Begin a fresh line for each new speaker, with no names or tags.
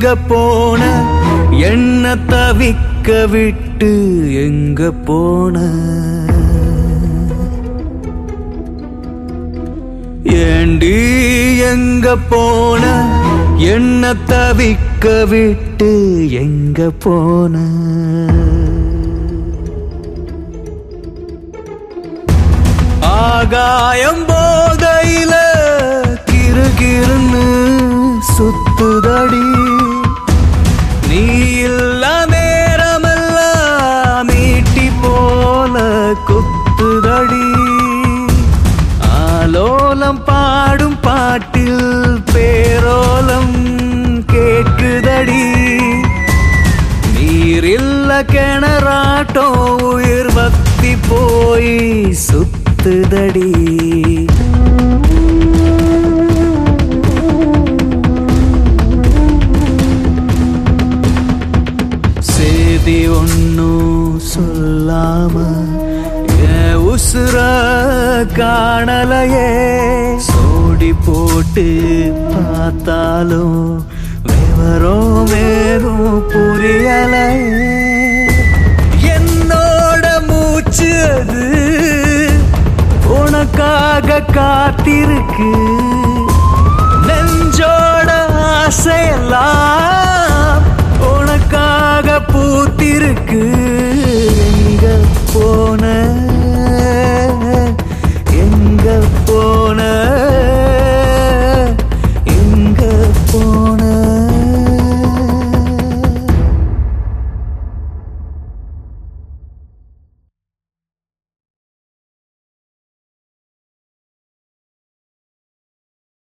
எங்க போன என்ன தவிக்க விட்டு எங்க போன ஏண்டி எங்க போன என்ன தவிக்க விட்டு எங்க போன ஆகாயம் போதையில கிறுகிறுன்னு சுத்துதடி நீ இல்ல நேரமெல்லாம் மீட்டி போல குத்துதடி ஆலோலம் பாடும் பாட்டில் பேரோலம் கேட்குதடி நீரில்ல கிணறாட்டோ உயிர் வத்தி போய் சுத்துதடி சேதி ஒன்னும் சொல்லாம என் உசுர காணலையே சோடி போட்டு பார்த்தாலும் விவரம் வேறும் புரியலையே என்னோட மூச்சு அது உனக்காக காத்திருக்கு நெஞ்சோட ஆசையெல்லாம் உனக்காக